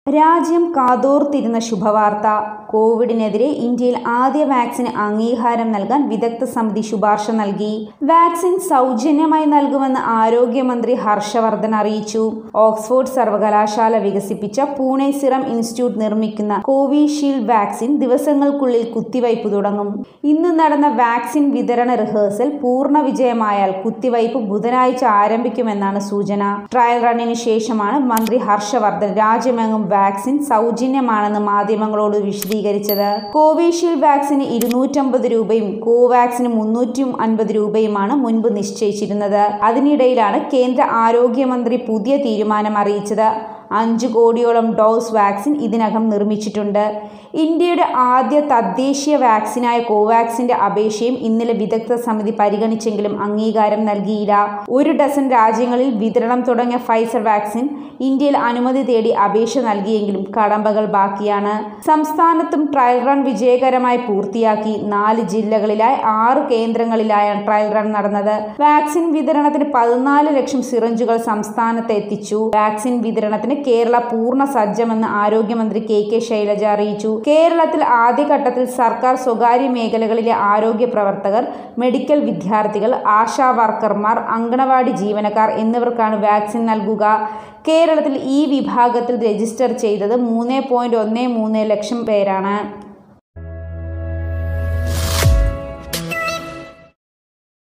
രാജ്യം കാതോർത്തിരുന്ന ശുഭവാർത്ത കോവിഡിനെതിരെ ഇന്ത്യയിൽ ആദ്യ വാക്സിന് അംഗീകാരം നൽകാൻ വിദഗ്ധ സമിതി ശുപാർശ നൽകി വാക്സിൻ സൗജന്യമായി നൽകുമെന്ന് ആരോഗ്യമന്ത്രി ഹർഷവർദ്ധൻ അറിയിച്ചു ഓക്സ്ഫോർഡ് സർവകലാശാല വികസിപ്പിച്ച പൂനെ സിറം ഇൻസ്റ്റിറ്റ്യൂട്ട് നിർമ്മിക്കുന്ന കോവിഷീൽഡ് വാക്സിൻ ദിവസങ്ങൾക്കുള്ളിൽ കുത്തിവയ്പ് തുടങ്ങും ഇന്ന് നടന്ന വാക്സിൻ വിതരണ റിഹേഴ്സൽ പൂർണ്ണ വിജയമായാൽ കുത്തിവയ്പ് ബുധനാഴ്ച ആരംഭിക്കുമെന്നാണ് സൂചന ട്രയൽ റണ്ണിന് ശേഷമാണ് മന്ത്രി ഹർഷവർദ്ധൻ രാജ്യമെങ്ങും വാക്സിൻ സൗജന്യമാണെന്ന് മാധ്യമങ്ങളോട് വിശദീകരിച്ചത് കോവിഷീൽഡ് വാക്സിന് ഇരുന്നൂറ്റമ്പത് രൂപയും കോവാക്സിന് മുന്നൂറ്റി അൻപത് രൂപയുമാണ് മുൻപ് നിശ്ചയിച്ചിരുന്നത് അതിനിടയിലാണ് കേന്ദ്ര ആരോഗ്യമന്ത്രി പുതിയ തീരുമാനം അറിയിച്ചത് അഞ്ച് കോടിയോളം ഡോസ് വാക്സിൻ ഇതിനകം നിർമ്മിച്ചിട്ടുണ്ട് ഇന്ത്യയുടെ ആദ്യ തദ്ദേശീയ വാക്സിനായ കോവാക്സിന്റെ അപേക്ഷയും ഇന്നലെ വിദഗ്ധ സമിതി പരിഗണിച്ചെങ്കിലും അംഗീകാരം നൽകിയില്ല ഒരു ഡസൻ രാജ്യങ്ങളിൽ വിതരണം തുടങ്ങിയ ഫൈസർ വാക്സിൻ ഇന്ത്യയിൽ അനുമതി തേടി അപേക്ഷ നൽകിയെങ്കിലും കടമ്പകൾ ബാക്കിയാണ് സംസ്ഥാനത്തും ട്രയൽ റൺ വിജയകരമായി പൂർത്തിയാക്കി നാല് ജില്ലകളിലായി ആറ് കേന്ദ്രങ്ങളിലായാണ് ട്രയൽ റൺ നടന്നത് വാക്സിൻ വിതരണത്തിന് പതിനാല് ലക്ഷം സിറഞ്ചുകൾ സംസ്ഥാനത്ത് എത്തിച്ചു വാക്സിൻ വിതരണത്തിന് കേരള പൂർണ്ണ സജ്ജമെന്ന് ആരോഗ്യമന്ത്രി കെ കെ ശൈലജ അറിയിച്ചു കേരളത്തിൽ ആദ്യഘട്ടത്തിൽ സർക്കാർ സ്വകാര്യ മേഖലകളിലെ ആരോഗ്യ പ്രവർത്തകർ മെഡിക്കൽ വിദ്യാർത്ഥികൾ ആശാ വർക്കർമാർ അങ്കണവാടി ജീവനക്കാർ എന്നിവർക്കാണ് വാക്സിൻ നൽകുക കേരളത്തിൽ ഈ വിഭാഗത്തിൽ രജിസ്റ്റർ ചെയ്തത് മൂന്ന് പോയിന്റ് ഒന്ന് മൂന്ന് ലക്ഷം പേരാണ്